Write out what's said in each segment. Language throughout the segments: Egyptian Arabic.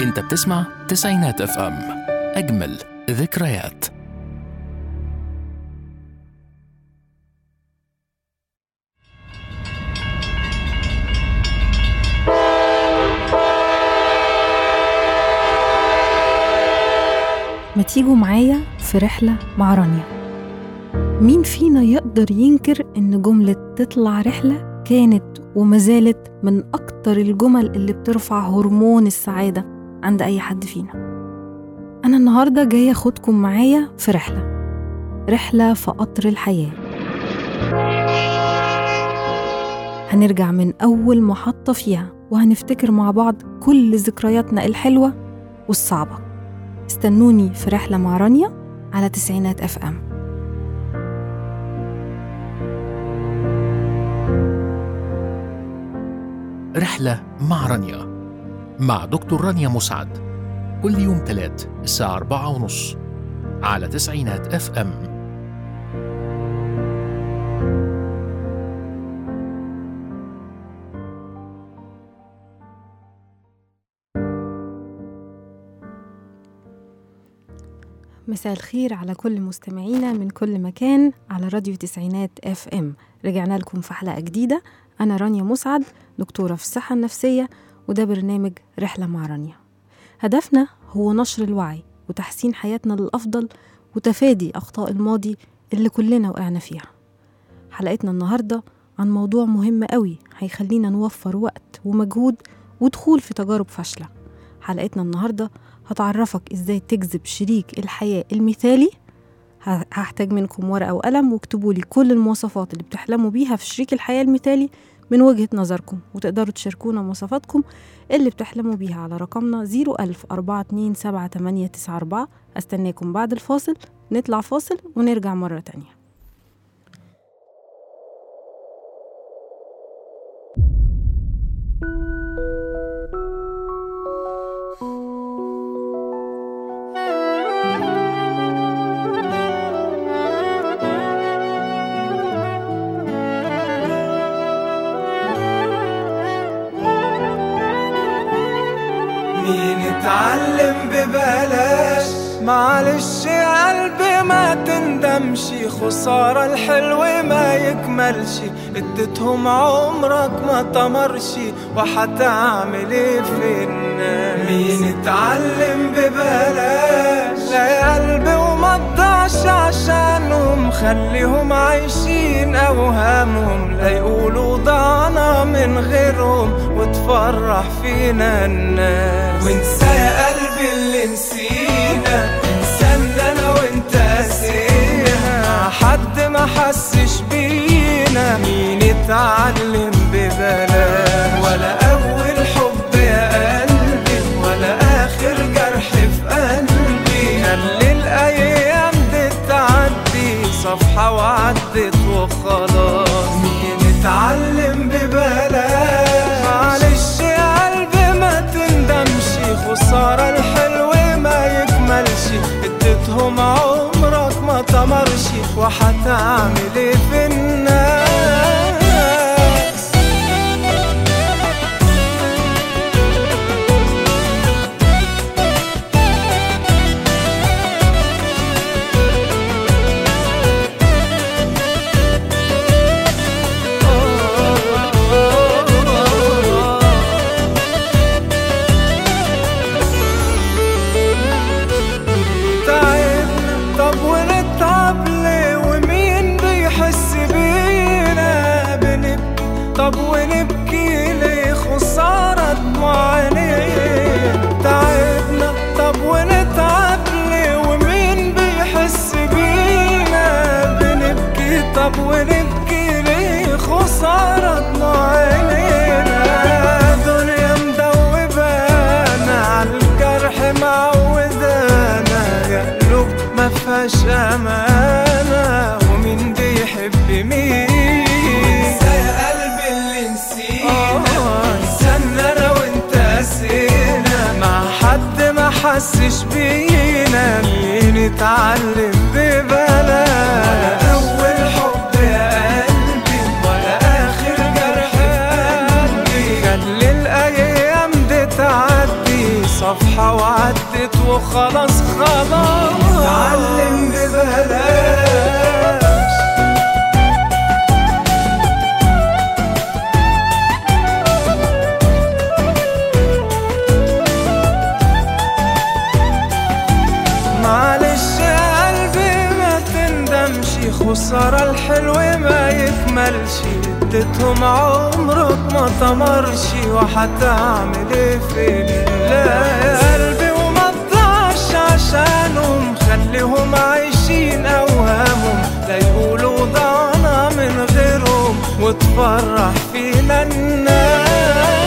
انت بتسمع تسعينات اف ام اجمل ذكريات ما تيجوا معايا في رحلة مع رانيا مين فينا يقدر ينكر إن جملة تطلع رحلة كانت وما زالت من أكتر الجمل اللي بترفع هرمون السعادة عند أي حد فينا أنا النهاردة جاية أخدكم معايا في رحلة رحلة في قطر الحياة هنرجع من أول محطة فيها وهنفتكر مع بعض كل ذكرياتنا الحلوة والصعبة استنوني في رحلة مع رانيا على تسعينات اف ام رحلة مع رانيا مع دكتور رانيا مسعد كل يوم تلات الساعة أربعة ونص على تسعينات اف ام مساء الخير على كل مستمعينا من كل مكان على راديو تسعينات اف ام رجعنا لكم في حلقة جديدة أنا رانيا مسعد دكتورة في الصحة النفسية وده برنامج رحلة مع رانيا هدفنا هو نشر الوعي وتحسين حياتنا للأفضل وتفادي أخطاء الماضي اللي كلنا وقعنا فيها حلقتنا النهاردة عن موضوع مهم قوي هيخلينا نوفر وقت ومجهود ودخول في تجارب فاشلة حلقتنا النهاردة هتعرفك ازاي تجذب شريك الحياة المثالي ه- هحتاج منكم ورقة وقلم واكتبوا لي كل المواصفات اللي بتحلموا بيها في شريك الحياة المثالي من وجهة نظركم وتقدروا تشاركونا مواصفاتكم اللي بتحلموا بيها على رقمنا 010427894 استناكم بعد الفاصل نطلع فاصل ونرجع مرة تانية مين اتعلم ببلاش معلش يا قلبي ما تندمش خسارة الحلو ما يكملش اديتهم عمرك ما تمرش وحتعمل ايه في الناس مين اتعلم ببلاش لا يا قلبي وما تضيعش عشانهم خليهم عايشين اوهامهم لا يقولوا ضعنا من غيرهم وتفرح فينا الناس وانسى يا قلبي اللي نسينا انسى ان انا وانت قاسينا حد ما حسش بينا مين اتعلم ببلاش ولا اول حب يا قلبي ولا اخر جرح في قلبي خلي الايام دي تعدي صفحة وعدت وخلاص مين اتعلم ببلاش معلش يا قلبي ما تندمش خسارة الحلو ما يكملش اديتهم عمرك ما تمرش وحتعمل ايه في الناس تعبنا طب ونتعب ليه ومين بيحس بينا بنبكي طب ونبكي ليه خسارة معانين تعبنا طب ونتعب ليه ومين بيحس بينا بنبكي طب ونبكي ليه خسارة معانينا دنيا مدوبانا عالجرح معودانا يا قلوب ما فيهاش امانه ومين بيحب مين انسى يا قلبي اللي نسينا استنى انا وانت قاسينا مع حد ما حسش بينا مين اتعلم ببلاش ولا اول حب يا قلبي ولا اخر جرح في قلبي خلي الايام دي تعدي صفحة وعدت وخلاص خلاص نتعلم ببلاش معلش يا قلبي ما تندمش خسارة الحلو ما يكملش اديتهم عمرك ما تمرش وهتعمل ايه فين لا يا قلبي وما تضيعش عشانهم خليهم عايشين اوهامهم لا يقولوا ضعنا من غيرهم وتفرح فينا الناس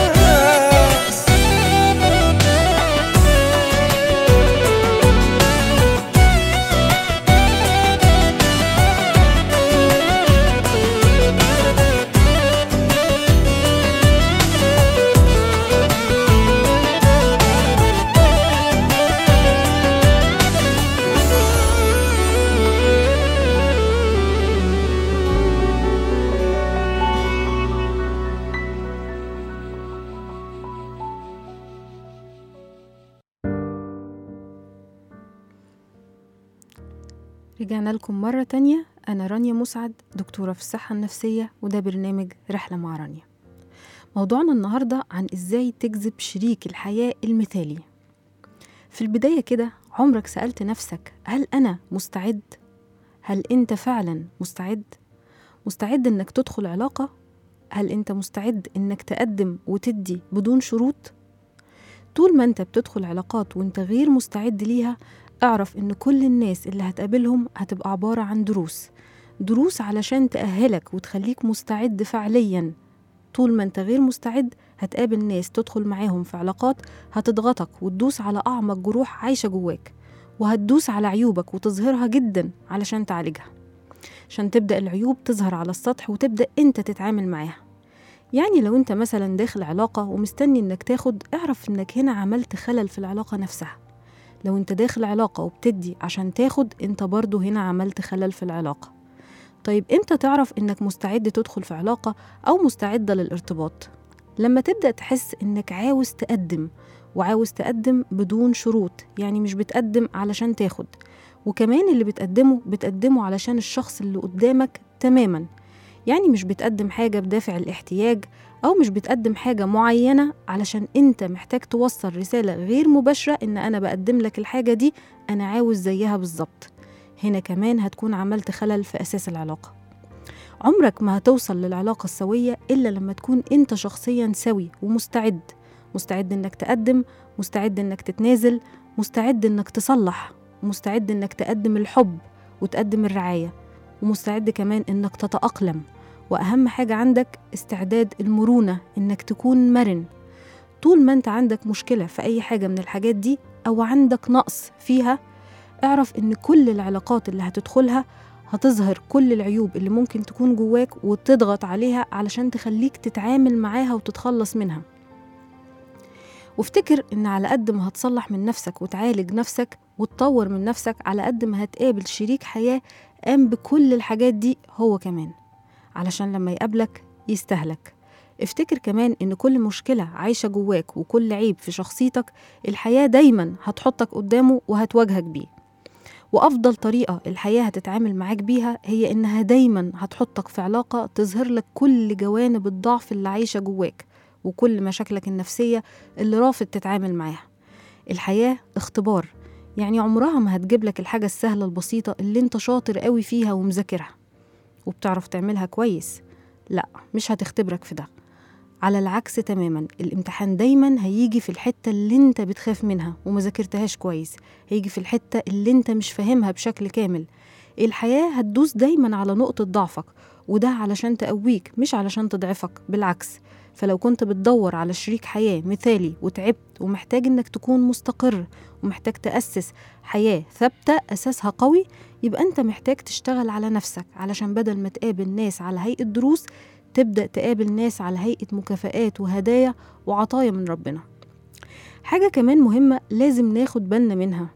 رجعنا لكم مرة تانية أنا رانيا مسعد دكتورة في الصحة النفسية وده برنامج رحلة مع رانيا موضوعنا النهاردة عن إزاي تجذب شريك الحياة المثالي في البداية كده عمرك سألت نفسك هل أنا مستعد؟ هل أنت فعلا مستعد؟ مستعد إنك تدخل علاقة؟ هل أنت مستعد إنك تقدم وتدي بدون شروط؟ طول ما أنت بتدخل علاقات وأنت غير مستعد ليها اعرف ان كل الناس اللي هتقابلهم هتبقى عبارة عن دروس دروس علشان تأهلك وتخليك مستعد فعليا طول ما انت غير مستعد هتقابل ناس تدخل معاهم في علاقات هتضغطك وتدوس على أعمق جروح عايشة جواك وهتدوس على عيوبك وتظهرها جدا علشان تعالجها عشان تبدأ العيوب تظهر على السطح وتبدأ انت تتعامل معاها يعني لو انت مثلا داخل علاقة ومستني انك تاخد اعرف انك هنا عملت خلل في العلاقة نفسها لو انت داخل علاقة وبتدي عشان تاخد انت برضو هنا عملت خلل في العلاقة طيب امتى تعرف انك مستعد تدخل في علاقة او مستعدة للارتباط لما تبدأ تحس انك عاوز تقدم وعاوز تقدم بدون شروط يعني مش بتقدم علشان تاخد وكمان اللي بتقدمه بتقدمه علشان الشخص اللي قدامك تماما يعني مش بتقدم حاجة بدافع الاحتياج أو مش بتقدم حاجة معينة علشان أنت محتاج توصل رسالة غير مباشرة إن أنا بقدم لك الحاجة دي أنا عاوز زيها بالظبط هنا كمان هتكون عملت خلل في أساس العلاقة عمرك ما هتوصل للعلاقة السوية إلا لما تكون أنت شخصيا سوي ومستعد مستعد إنك تقدم مستعد إنك تتنازل مستعد إنك تصلح مستعد إنك تقدم الحب وتقدم الرعاية ومستعد كمان إنك تتأقلم وأهم حاجة عندك استعداد المرونة إنك تكون مرن طول ما أنت عندك مشكلة في أي حاجة من الحاجات دي أو عندك نقص فيها اعرف إن كل العلاقات اللي هتدخلها هتظهر كل العيوب اللي ممكن تكون جواك وتضغط عليها علشان تخليك تتعامل معاها وتتخلص منها وافتكر إن على قد ما هتصلح من نفسك وتعالج نفسك وتطور من نفسك على قد ما هتقابل شريك حياة قام بكل الحاجات دي هو كمان علشان لما يقابلك يستهلك افتكر كمان ان كل مشكلة عايشة جواك وكل عيب في شخصيتك الحياة دايما هتحطك قدامه وهتواجهك بيه وأفضل طريقة الحياة هتتعامل معاك بيها هي إنها دايما هتحطك في علاقة تظهر لك كل جوانب الضعف اللي عايشة جواك وكل مشاكلك النفسية اللي رافض تتعامل معاها الحياة اختبار يعني عمرها ما هتجيب لك الحاجة السهلة البسيطة اللي انت شاطر قوي فيها ومذاكرها وبتعرف تعملها كويس لا مش هتختبرك في ده على العكس تماما الامتحان دايما هيجي في الحتة اللي انت بتخاف منها ومذاكرتهاش كويس هيجي في الحتة اللي انت مش فاهمها بشكل كامل الحياة هتدوس دايما على نقطة ضعفك وده علشان تقويك مش علشان تضعفك بالعكس فلو كنت بتدور على شريك حياة مثالي وتعبت ومحتاج انك تكون مستقر ومحتاج تأسس حياة ثابتة أساسها قوي يبقى أنت محتاج تشتغل على نفسك علشان بدل ما تقابل ناس على هيئة دروس تبدأ تقابل ناس على هيئة مكافآت وهدايا وعطايا من ربنا حاجة كمان مهمة لازم ناخد بالنا منها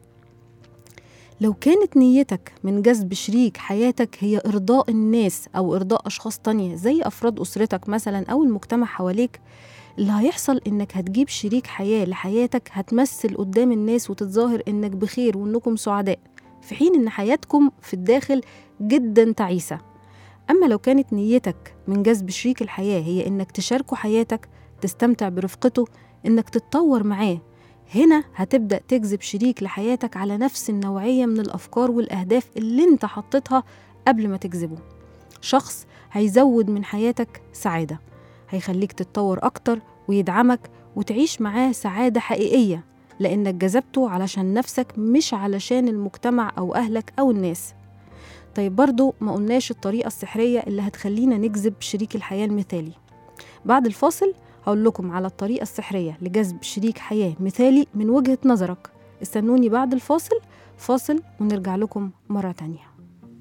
لو كانت نيتك من جذب شريك حياتك هي إرضاء الناس أو إرضاء أشخاص تانية زي أفراد أسرتك مثلا أو المجتمع حواليك اللي هيحصل انك هتجيب شريك حياة لحياتك هتمثل قدام الناس وتتظاهر انك بخير وانكم سعداء في حين ان حياتكم في الداخل جدا تعيسة اما لو كانت نيتك من جذب شريك الحياة هي انك تشاركه حياتك تستمتع برفقته انك تتطور معاه هنا هتبدأ تجذب شريك لحياتك على نفس النوعية من الأفكار والأهداف اللي انت حطيتها قبل ما تجذبه شخص هيزود من حياتك سعادة هيخليك تتطور أكتر ويدعمك وتعيش معاه سعادة حقيقية لأنك جذبته علشان نفسك مش علشان المجتمع أو أهلك أو الناس طيب برضو ما قلناش الطريقة السحرية اللي هتخلينا نجذب شريك الحياة المثالي بعد الفاصل هقول لكم على الطريقة السحرية لجذب شريك حياة مثالي من وجهة نظرك استنوني بعد الفاصل فاصل ونرجع لكم مرة تانية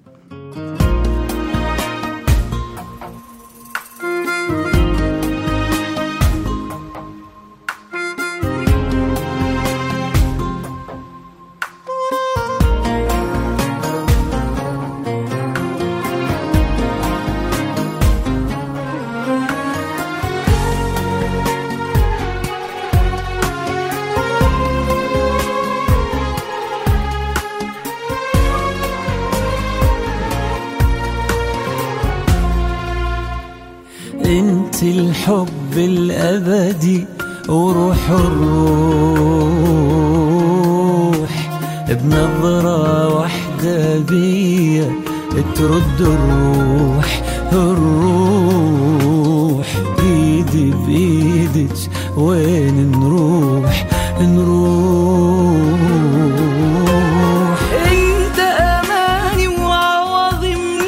انت الحب الابدي وروح الروح بنظرة واحدة بيا ترد الروح الروح بيدي بيدك وين نروح نروح انت اماني وعوضي من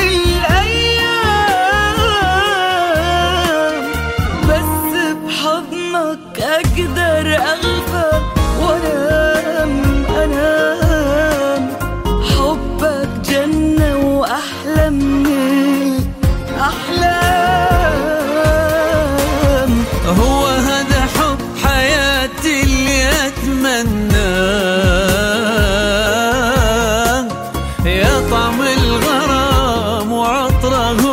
الايام بس بحضنك اقدر اغفى وانام انام حبك جنة واحلى من الاحلام هو هذا حب حياتي اللي اتمناه يا طعم الغرام وعطره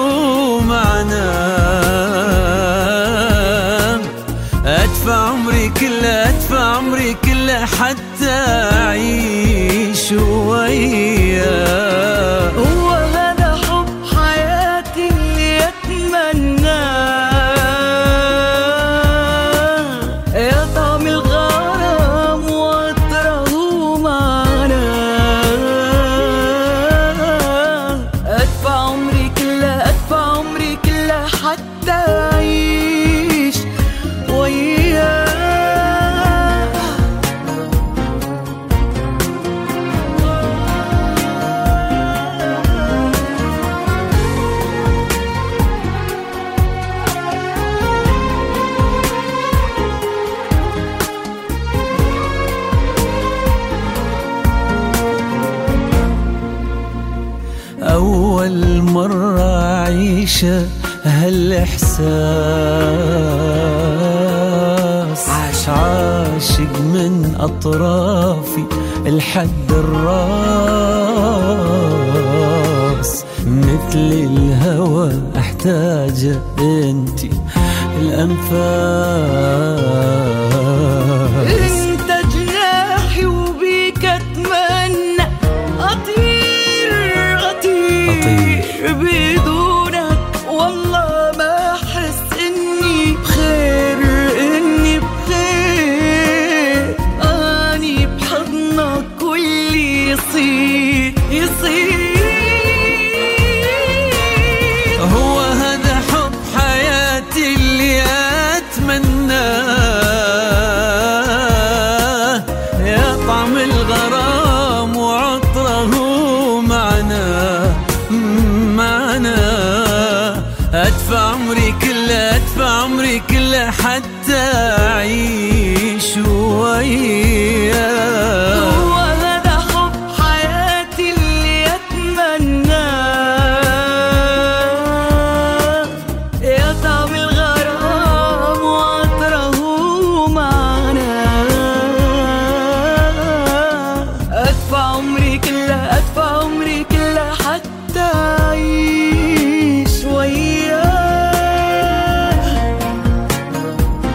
معناه ادفع عمري كله ادفع عمري كله حتى اعيش وياه هو هذا حب حياتي اللي اتمناه يا طعم الغرام وعطره معناه ادفع عمري كله ادفع عمري كله حتى اعيش وياه أول مرة أعيشه هالإحساس عاش عاشق من أطرافي الحد الراس مثل الهوى أحتاجه أنتي الأنفاس انت جناحي وبيك اتمنى اطير اطير, أطير. بدونك والله ما احس اني بخير اني بخير اني بحضنك واللي يصير يصير هو هذا حب حياتي اللي اتمناه يا طعم الغرام وعطره معنا معنا ادفع عمري كله ادفع عمري كله حتى اعيش وياه هو هذا حب حياتي اللي اتمناه يا طعم الغرام وعطره معناه ادفع عمري كله ادفع عمري كله حتى اعيش وياه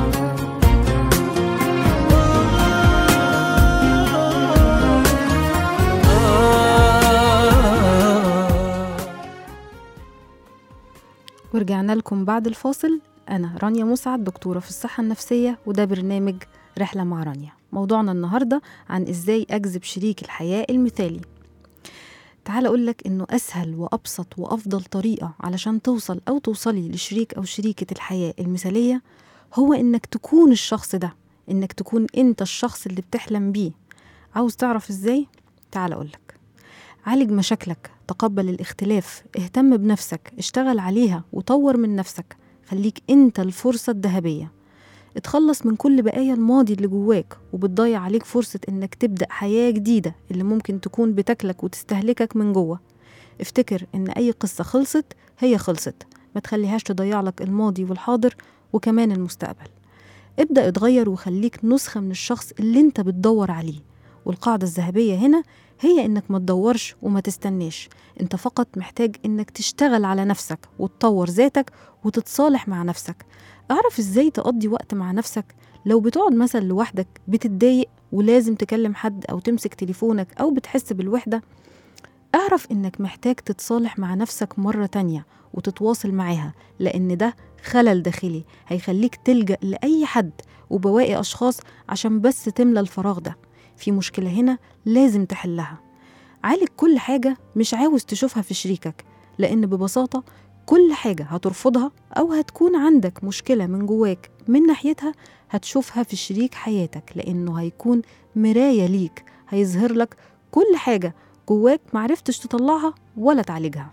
ورجعنا لكم بعد الفاصل أنا رانيا مسعد دكتورة في الصحة النفسية وده برنامج رحلة مع رانيا موضوعنا النهاردة عن إزاي أجذب شريك الحياة المثالي تعال أقولك إنه أسهل وأبسط وأفضل طريقة علشان توصل أو توصلي لشريك أو شريكة الحياة المثالية هو إنك تكون الشخص ده إنك تكون أنت الشخص اللي بتحلم بيه عاوز تعرف إزاي؟ تعال أقولك عالج مشاكلك تقبل الاختلاف اهتم بنفسك اشتغل عليها وطور من نفسك خليك انت الفرصة الذهبية اتخلص من كل بقايا الماضي اللي جواك وبتضيع عليك فرصة انك تبدأ حياة جديدة اللي ممكن تكون بتاكلك وتستهلكك من جوه افتكر ان اي قصة خلصت هي خلصت ما تخليهاش تضيع لك الماضي والحاضر وكمان المستقبل ابدأ اتغير وخليك نسخة من الشخص اللي انت بتدور عليه والقاعدة الذهبية هنا هي انك ما تدورش وما تستناش انت فقط محتاج انك تشتغل على نفسك وتطور ذاتك وتتصالح مع نفسك اعرف ازاي تقضي وقت مع نفسك لو بتقعد مثلا لوحدك بتتضايق ولازم تكلم حد او تمسك تليفونك او بتحس بالوحدة اعرف انك محتاج تتصالح مع نفسك مرة تانية وتتواصل معاها لان ده خلل داخلي هيخليك تلجأ لأي حد وبواقي أشخاص عشان بس تملى الفراغ ده في مشكلة هنا لازم تحلها عالج كل حاجة مش عاوز تشوفها في شريكك لأن ببساطة كل حاجة هترفضها أو هتكون عندك مشكلة من جواك من ناحيتها هتشوفها في شريك حياتك لأنه هيكون مراية ليك هيظهر لك كل حاجة جواك معرفتش تطلعها ولا تعالجها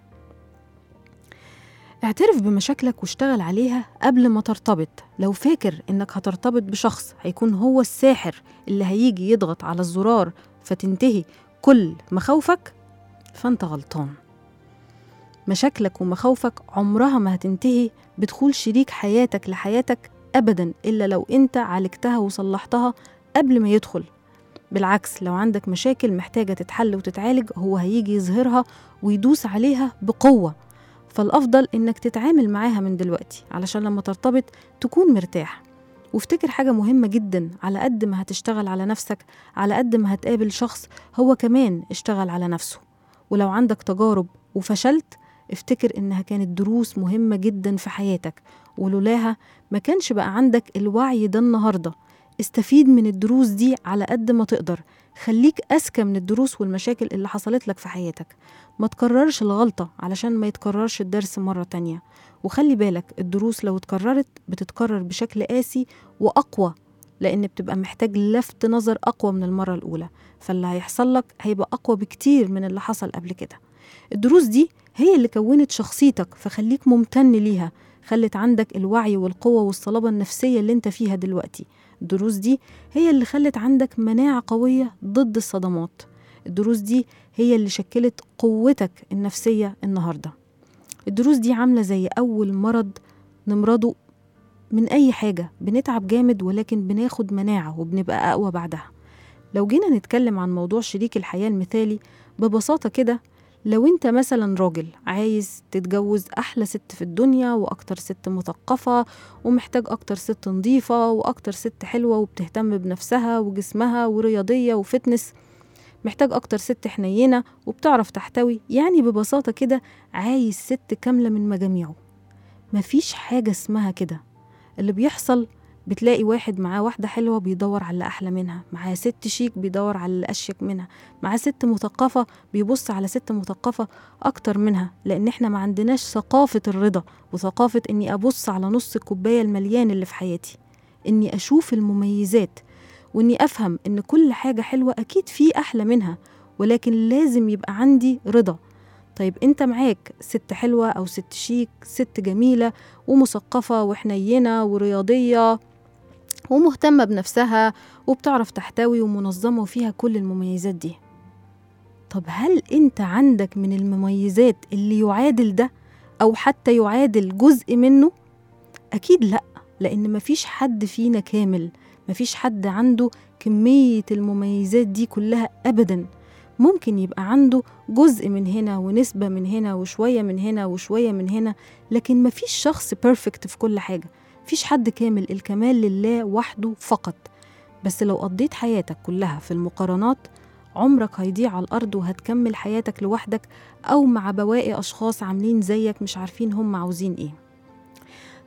اعترف بمشاكلك واشتغل عليها قبل ما ترتبط لو فاكر انك هترتبط بشخص هيكون هو الساحر اللي هيجي يضغط على الزرار فتنتهي كل مخاوفك فانت غلطان مشاكلك ومخاوفك عمرها ما هتنتهي بدخول شريك حياتك لحياتك ابدا الا لو انت عالجتها وصلحتها قبل ما يدخل بالعكس لو عندك مشاكل محتاجة تتحل وتتعالج هو هيجي يظهرها ويدوس عليها بقوة فالأفضل إنك تتعامل معاها من دلوقتي علشان لما ترتبط تكون مرتاح وافتكر حاجة مهمة جدا على قد ما هتشتغل على نفسك على قد ما هتقابل شخص هو كمان اشتغل على نفسه ولو عندك تجارب وفشلت افتكر إنها كانت دروس مهمة جدا في حياتك ولولاها ما كانش بقى عندك الوعي ده النهاردة استفيد من الدروس دي على قد ما تقدر خليك أذكى من الدروس والمشاكل اللي حصلت لك في حياتك ما تكررش الغلطة علشان ما يتكررش الدرس مرة تانية وخلي بالك الدروس لو اتكررت بتتكرر بشكل قاسي وأقوى لأن بتبقى محتاج لفت نظر أقوى من المرة الأولى فاللي هيحصل لك هيبقى أقوى بكتير من اللي حصل قبل كده الدروس دي هي اللي كونت شخصيتك فخليك ممتن ليها خلت عندك الوعي والقوة والصلابة النفسية اللي انت فيها دلوقتي الدروس دي هي اللي خلت عندك مناعة قوية ضد الصدمات الدروس دي هي اللي شكلت قوتك النفسية النهاردة الدروس دي عاملة زي أول مرض نمرضه من أي حاجة بنتعب جامد ولكن بناخد مناعة وبنبقى أقوى بعدها لو جينا نتكلم عن موضوع شريك الحياة المثالي ببساطة كده لو انت مثلا راجل عايز تتجوز احلى ست في الدنيا واكتر ست مثقفة ومحتاج اكتر ست نظيفة واكتر ست حلوة وبتهتم بنفسها وجسمها ورياضية وفتنس محتاج اكتر ست حنينة وبتعرف تحتوي يعني ببساطة كده عايز ست كاملة من مجاميعه مفيش حاجة اسمها كده اللي بيحصل بتلاقي واحد معاه واحدة حلوة بيدور على اللي أحلى منها معاه ست شيك بيدور على اللي أشيك منها معاه ست مثقفة بيبص على ست مثقفة أكتر منها لأن إحنا ما عندناش ثقافة الرضا وثقافة إني أبص على نص الكوباية المليان اللي في حياتي إني أشوف المميزات وإني أفهم إن كل حاجة حلوة أكيد في أحلى منها ولكن لازم يبقى عندي رضا طيب انت معاك ست حلوة أو ست شيك ست جميلة ومثقفة وحنينة ورياضية ومهتمة بنفسها وبتعرف تحتوي ومنظمة وفيها كل المميزات دي طب هل انت عندك من المميزات اللي يعادل ده أو حتى يعادل جزء منه؟ أكيد لأ لأن مفيش حد فينا كامل مفيش حد عنده كمية المميزات دي كلها أبدا ممكن يبقى عنده جزء من هنا ونسبة من هنا وشوية من هنا وشوية من هنا لكن مفيش شخص بيرفكت في كل حاجة مفيش حد كامل الكمال لله وحده فقط بس لو قضيت حياتك كلها في المقارنات عمرك هيضيع على الأرض وهتكمل حياتك لوحدك أو مع بواقي أشخاص عاملين زيك مش عارفين هم عاوزين إيه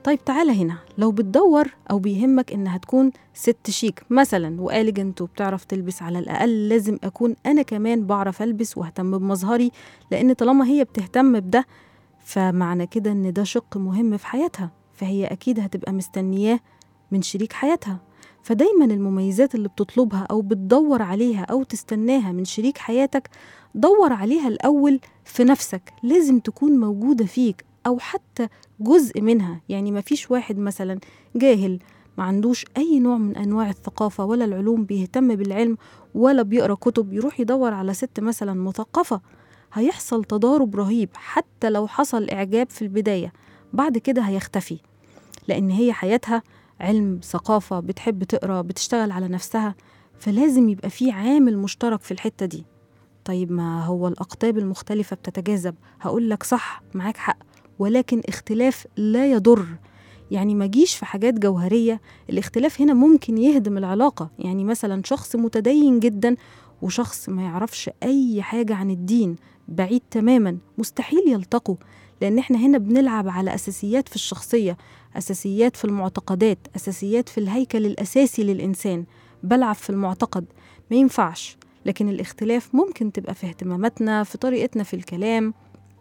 طيب تعالى هنا لو بتدور أو بيهمك إنها تكون ست شيك مثلا وآليجنت وبتعرف تلبس على الأقل لازم أكون أنا كمان بعرف ألبس واهتم بمظهري لأن طالما هي بتهتم بده فمعنى كده إن ده شق مهم في حياتها فهي أكيد هتبقى مستنياه من شريك حياتها فدايما المميزات اللي بتطلبها أو بتدور عليها أو تستناها من شريك حياتك دور عليها الأول في نفسك لازم تكون موجودة فيك أو حتى جزء منها يعني ما فيش واحد مثلا جاهل ما عندوش أي نوع من أنواع الثقافة ولا العلوم بيهتم بالعلم ولا بيقرأ كتب يروح يدور على ست مثلا مثقفة هيحصل تضارب رهيب حتى لو حصل إعجاب في البداية بعد كده هيختفي لأن هي حياتها علم ثقافة بتحب تقرأ بتشتغل على نفسها فلازم يبقى في عامل مشترك في الحتة دي طيب ما هو الأقطاب المختلفة بتتجاذب هقول لك صح معاك حق ولكن اختلاف لا يضر يعني ما جيش في حاجات جوهرية الاختلاف هنا ممكن يهدم العلاقة يعني مثلا شخص متدين جدا وشخص ما يعرفش أي حاجة عن الدين بعيد تماما مستحيل يلتقوا لأن احنا هنا بنلعب على أساسيات في الشخصية أساسيات في المعتقدات أساسيات في الهيكل الأساسي للإنسان بلعب في المعتقد ما ينفعش لكن الاختلاف ممكن تبقى في اهتماماتنا في طريقتنا في الكلام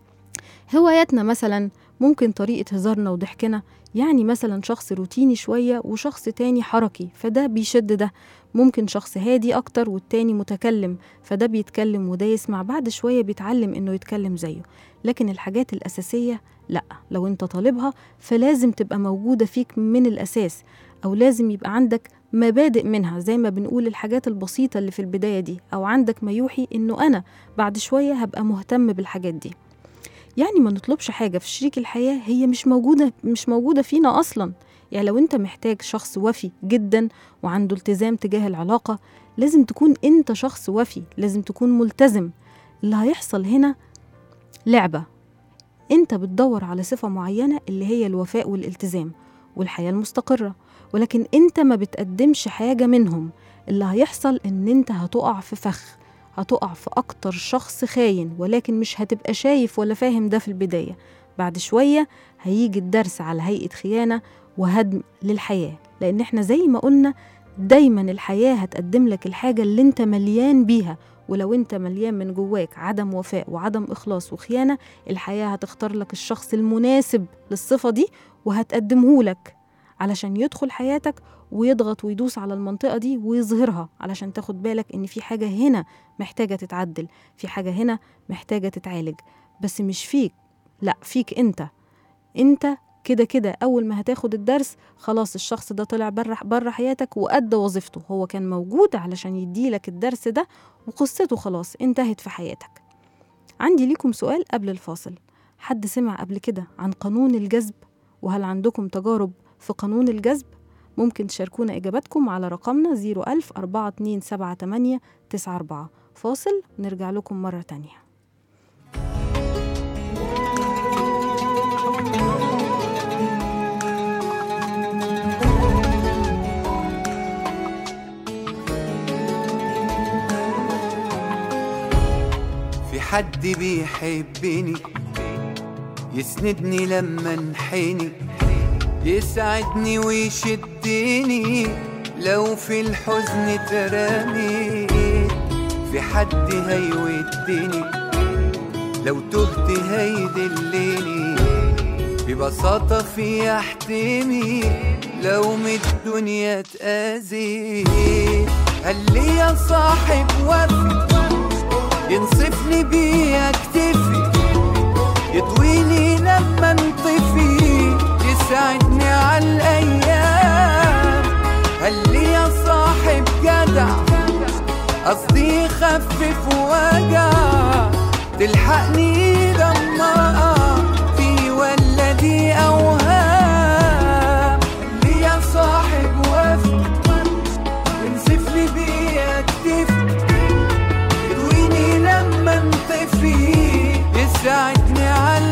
هواياتنا مثلا ممكن طريقة هزارنا وضحكنا يعني مثلا شخص روتيني شوية وشخص تاني حركي فده بيشد ده ممكن شخص هادي أكتر والتاني متكلم فده بيتكلم وده يسمع بعد شوية بيتعلم إنه يتكلم زيه لكن الحاجات الأساسية لأ لو أنت طالبها فلازم تبقى موجودة فيك من الأساس أو لازم يبقى عندك مبادئ منها زي ما بنقول الحاجات البسيطة اللي في البداية دي أو عندك ما يوحي إنه أنا بعد شوية هبقى مهتم بالحاجات دي يعني ما نطلبش حاجة في شريك الحياة هي مش موجودة مش موجودة فينا أصلا يعني لو أنت محتاج شخص وفي جدا وعنده التزام تجاه العلاقة لازم تكون أنت شخص وفي لازم تكون ملتزم اللي هيحصل هنا لعبة أنت بتدور على صفة معينة اللي هي الوفاء والالتزام والحياة المستقرة ولكن أنت ما بتقدمش حاجة منهم اللي هيحصل إن أنت هتقع في فخ هتقع في أكتر شخص خاين ولكن مش هتبقى شايف ولا فاهم ده في البداية بعد شوية هيجي الدرس على هيئة خيانة وهدم للحياة لأن احنا زي ما قلنا دايما الحياة هتقدم لك الحاجة اللي انت مليان بيها ولو انت مليان من جواك عدم وفاء وعدم إخلاص وخيانة الحياة هتختار لك الشخص المناسب للصفة دي وهتقدمه لك علشان يدخل حياتك ويضغط ويدوس على المنطقة دي ويظهرها علشان تاخد بالك إن في حاجة هنا محتاجة تتعدل في حاجة هنا محتاجة تتعالج بس مش فيك لا فيك أنت أنت كده كده أول ما هتاخد الدرس خلاص الشخص ده طلع بره بره حياتك وأدى وظيفته هو كان موجود علشان يديلك الدرس ده وقصته خلاص انتهت في حياتك عندي ليكم سؤال قبل الفاصل حد سمع قبل كده عن قانون الجذب وهل عندكم تجارب في قانون الجذب ممكن تشاركونا إجاباتكم على رقمنا 01000 4278 94 فاصل نرجع لكم مرة تانية في حد بيحبني يسندني لما انحني يسعدني ويشدني لو في الحزن تراميت في حد هيودني لو تهت هيدلني ببساطة في احتمي لو من الدنيا تأذيت هل ليا صاحب وفي ينصفني بيه اكتفي يطويني لما انطفي يسعدني على الايام هل ليا صاحب جدع قصدي يخفف وجع تلحقني لما اقع في ولا دي اوهام ليا صاحب وفي ينصفني بيه اكتفي يرويني لما انطفي يسعدني على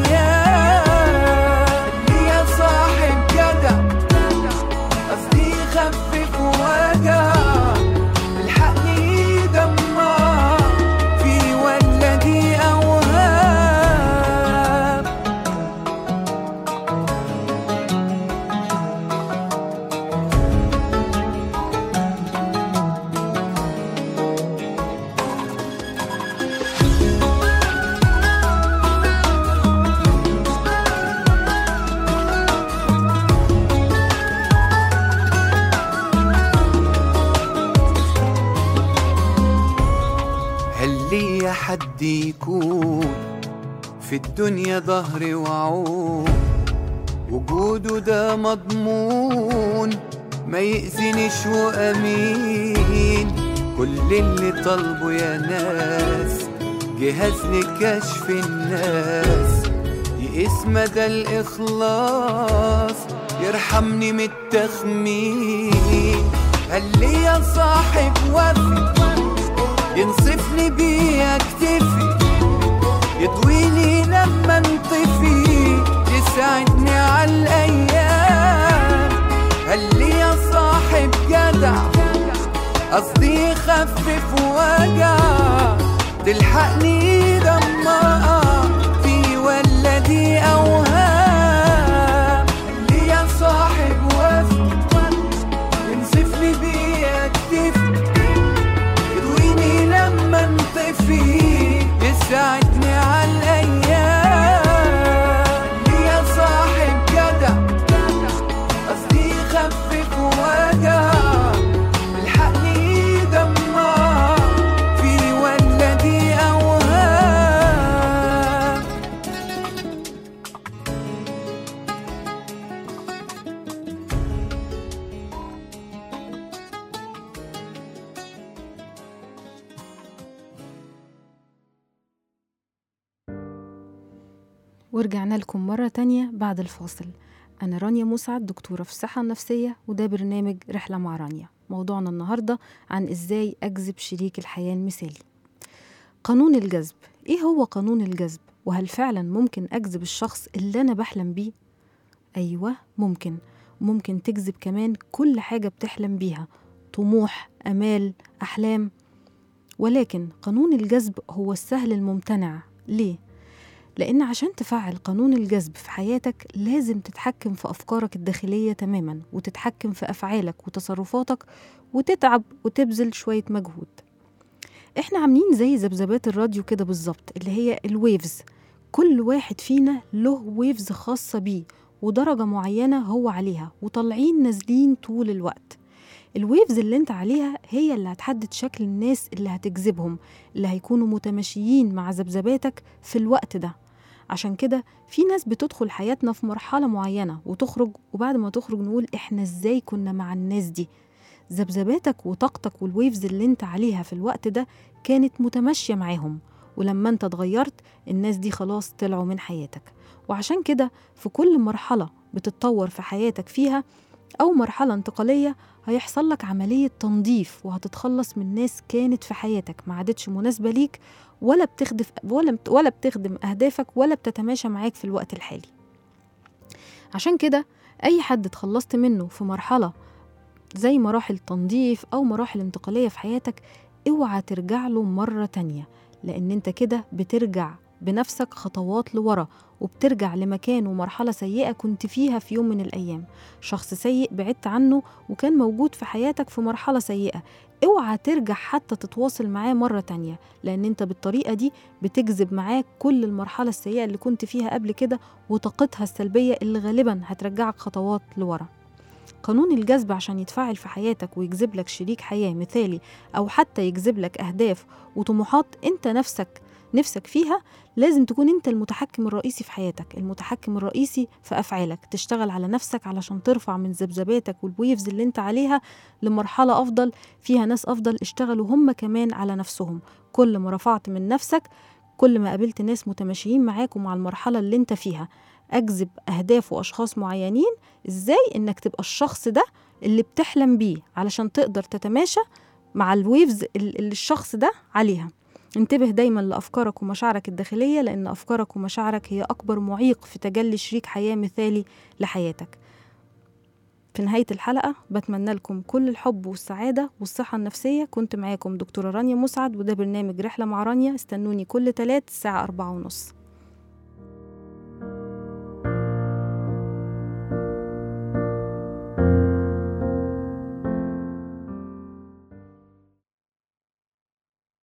الايام ليا صاحب جدع قصدي يخفف وجع الحقني دمار في ولا دي اوهام حد يكون في الدنيا ظهري وعون وجوده ده مضمون ما يأذنش وأمين كل اللي طالبه يا ناس جهاز لكشف الناس يقيس مدى الإخلاص يرحمني من التخمين قال لي يا صاحب وفي ينصفني بيه اكتفي يطويني لما انطفي يساعدني على الايام قال لي يا صاحب جدع قصدي يخفف وجع تلحقني لما اقع في ولا دي اوهام قال لي يا صاحب وفي ينصفني بيه اكتفي يرويني لما انطفي يساعدني على الايام ليا صاحب جدع قصدي يخفف وجع الحقني دمار في ولا دي اوهام ورجعنا لكم مرة تانية بعد الفاصل أنا رانيا مسعد دكتورة في الصحة النفسية وده برنامج رحلة مع رانيا موضوعنا النهاردة عن إزاي أجذب شريك الحياة المثالي قانون الجذب إيه هو قانون الجذب؟ وهل فعلا ممكن أجذب الشخص اللي أنا بحلم بيه؟ أيوة ممكن ممكن تجذب كمان كل حاجة بتحلم بيها طموح أمال أحلام ولكن قانون الجذب هو السهل الممتنع ليه؟ لأن عشان تفعل قانون الجذب في حياتك لازم تتحكم في أفكارك الداخلية تماما وتتحكم في أفعالك وتصرفاتك وتتعب وتبذل شوية مجهود احنا عاملين زي ذبذبات الراديو كده بالظبط اللي هي الويفز كل واحد فينا له ويفز خاصة بيه ودرجة معينة هو عليها وطالعين نازلين طول الوقت الويفز اللي انت عليها هي اللي هتحدد شكل الناس اللي هتجذبهم اللي هيكونوا متماشيين مع ذبذباتك في الوقت ده عشان كده في ناس بتدخل حياتنا في مرحلة معينة وتخرج وبعد ما تخرج نقول احنا ازاي كنا مع الناس دي ذبذباتك وطاقتك والويفز اللي انت عليها في الوقت ده كانت متماشية معاهم ولما انت اتغيرت الناس دي خلاص طلعوا من حياتك وعشان كده في كل مرحلة بتتطور في حياتك فيها أو مرحلة انتقالية هيحصل لك عملية تنظيف وهتتخلص من ناس كانت في حياتك ما عادتش مناسبة ليك ولا بتخدف ولا ولا بتخدم أهدافك ولا بتتماشى معاك في الوقت الحالي عشان كده أي حد اتخلصت منه في مرحلة زي مراحل تنظيف أو مراحل انتقالية في حياتك اوعى ترجع له مرة تانية لأن انت كده بترجع بنفسك خطوات لورا وبترجع لمكان ومرحلة سيئة كنت فيها في يوم من الأيام شخص سيء بعدت عنه وكان موجود في حياتك في مرحلة سيئة اوعى ترجع حتى تتواصل معاه مرة تانية لأن انت بالطريقة دي بتجذب معاك كل المرحلة السيئة اللي كنت فيها قبل كده وطاقتها السلبية اللي غالبا هترجعك خطوات لورا قانون الجذب عشان يتفاعل في حياتك ويجذب لك شريك حياة مثالي أو حتى يجذب لك أهداف وطموحات أنت نفسك نفسك فيها لازم تكون انت المتحكم الرئيسي في حياتك المتحكم الرئيسي في افعالك تشتغل على نفسك علشان ترفع من ذبذباتك والويفز اللي انت عليها لمرحله افضل فيها ناس افضل اشتغلوا هم كمان على نفسهم كل ما رفعت من نفسك كل ما قابلت ناس متماشيين معاك ومع المرحله اللي انت فيها اجذب اهداف واشخاص معينين ازاي انك تبقى الشخص ده اللي بتحلم بيه علشان تقدر تتماشى مع الويفز اللي الشخص ده عليها انتبه دايما لأفكارك ومشاعرك الداخلية لأن أفكارك ومشاعرك هي أكبر معيق في تجلي شريك حياة مثالي لحياتك في نهاية الحلقة بتمنى لكم كل الحب والسعادة والصحة النفسية كنت معاكم دكتورة رانيا مسعد وده برنامج رحلة مع رانيا استنوني كل تلات الساعة أربعة ونص